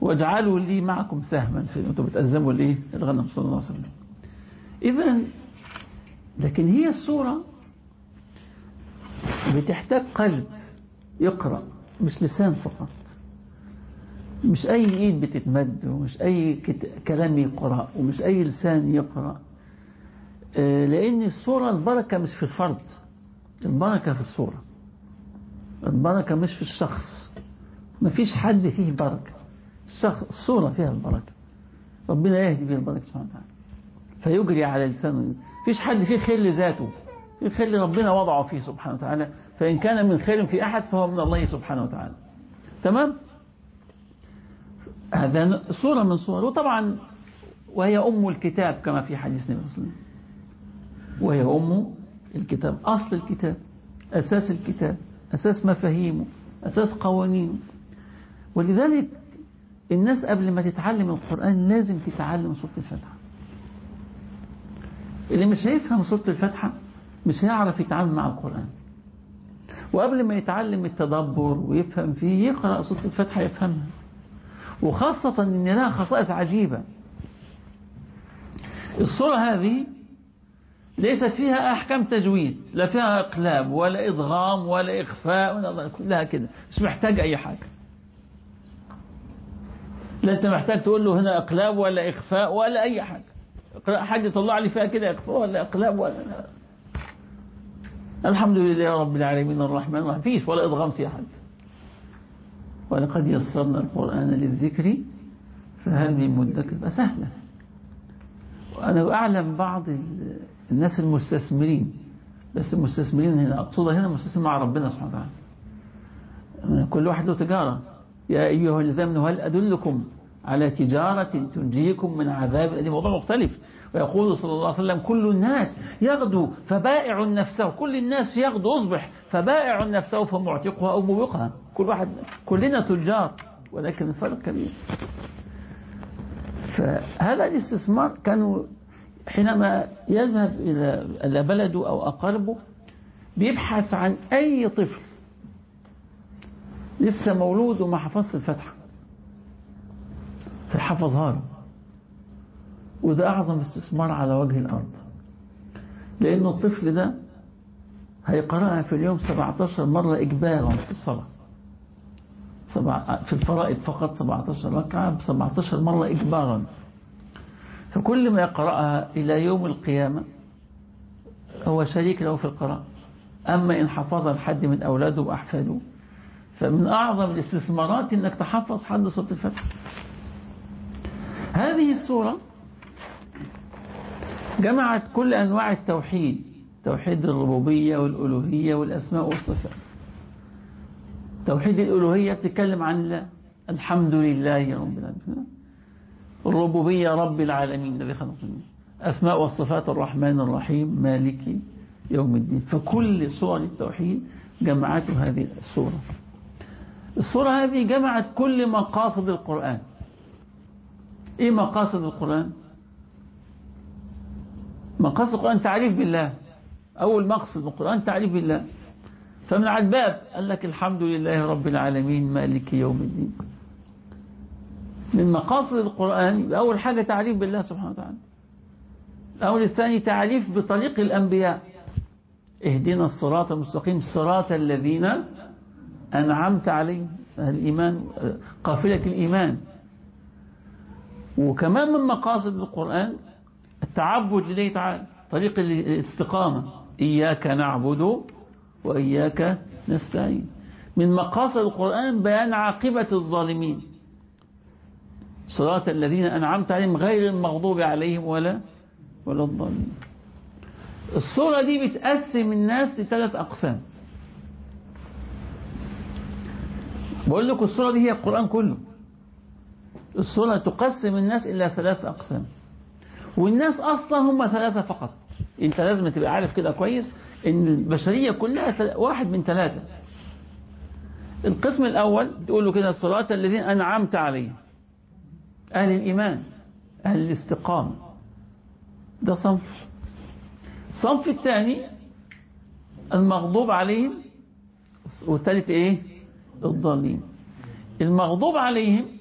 واجعلوا لي معكم سهما في انتم بتأزموا الايه الغنم صلى الله عليه وسلم اذا لكن هي الصورة بتحتاج قلب يقرأ مش لسان فقط مش أي إيد بتتمد ومش أي كلام يقرأ ومش أي لسان يقرأ لأن الصورة البركة مش في الفرد البركة في الصورة البركة مش في الشخص ما فيش حد فيه بركة الشخص الصورة فيها البركة ربنا يهدي بها البركة سبحانه وتعالى فيجري على لسانه فيش حد فيه خير لذاته في خير ربنا وضعه فيه سبحانه وتعالى فإن كان من خير في أحد فهو من الله سبحانه وتعالى تمام هذا صورة من صور وطبعا وهي أم الكتاب كما في حديث النبي صلى الله عليه وسلم وهي أم الكتاب أصل الكتاب أساس الكتاب أساس مفاهيمه أساس قوانينه ولذلك الناس قبل ما تتعلم القرآن لازم تتعلم سورة الفاتحة اللي مش هيفهم سورة الفاتحة مش هيعرف يتعامل مع القرآن وقبل ما يتعلم التدبر ويفهم فيه يقرأ سورة الفاتحة يفهمها وخاصة ان لها خصائص عجيبة الصورة هذه ليست فيها أحكام تجويد لا فيها إقلاب ولا إضغام ولا إخفاء ولا كلها كده مش محتاج أي حاجة لا أنت محتاج تقول له هنا إقلاب ولا إخفاء ولا أي حاجة حاجة طلع لي فيها كده إخفاء ولا إقلاب ولا الحمد لله رب العالمين الرحمن ما فيش ولا إضغام في أحد ولقد يسرنا القرآن للذكر فهل من مدكر سهلة وأنا أعلم بعض الناس المستثمرين بس المستثمرين هنا أقصد هنا مستثمر مع ربنا سبحانه وتعالى كل واحد له تجارة يا أيها الذين هل أدلكم على تجارة تنجيكم من عذاب الأليم موضوع مختلف ويقول صلى الله عليه وسلم كل الناس يغدو فبائع نفسه كل الناس يغدو أصبح فبائع نفسه فمعتقها أو موبقها كل واحد كلنا تجار ولكن الفرق كبير فهذا الاستثمار كانوا حينما يذهب إلى بلده أو أقاربه بيبحث عن أي طفل لسه مولود وما حفظش الفتحة فيحفظها له وده أعظم استثمار على وجه الأرض لأنه الطفل ده هيقرأها في اليوم 17 مرة إجبارا في الصلاة في الفرائض فقط 17 ركعة ب 17 مرة إجبارا فكل ما يقرأها إلى يوم القيامة هو شريك له في القراءة أما إن حفظها لحد من أولاده وأحفاده فمن أعظم الاستثمارات أنك تحفظ حد صوت الفتح هذه السورة جمعت كل أنواع التوحيد توحيد الربوبية والألوهية والأسماء والصفات توحيد الألوهية تتكلم عن الله الحمد لله رب العالمين الربوبية رب العالمين الذي خلقني أسماء والصفات الرحمن الرحيم مالك يوم الدين فكل صور التوحيد جمعت هذه الصورة الصورة هذه جمعت كل مقاصد القرآن إيه مقاصد القرآن مقاصد القرآن تعريف بالله أول مقصد من القرآن تعريف بالله فمن عدباب قال لك الحمد لله رب العالمين مالك يوم الدين من مقاصد القرآن أول حاجة تعريف بالله سبحانه وتعالى الأول الثاني تعريف بطريق الأنبياء اهدنا الصراط المستقيم صراط الذين أنعمت عليهم الإيمان قافلة الإيمان وكمان من مقاصد القرآن التعبد لله تعالى طريق الاستقامة إياك نعبد وإياك نستعين من مقاصد القرآن بيان عاقبة الظالمين صراط الذين أنعمت عليهم غير المغضوب عليهم ولا ولا الضالين الصورة دي بتقسم الناس لثلاث أقسام بقول لكم الصورة دي هي القرآن كله الصورة تقسم الناس إلى ثلاث أقسام والناس أصلا هم ثلاثة فقط انت لازم تبقى عارف كده كويس ان البشرية كلها واحد من ثلاثة القسم الأول تقول له كده الصراط الذين أنعمت عليهم أهل الإيمان أهل الاستقامة ده صنف الصنف الثاني المغضوب عليهم والثالث ايه الضالين المغضوب عليهم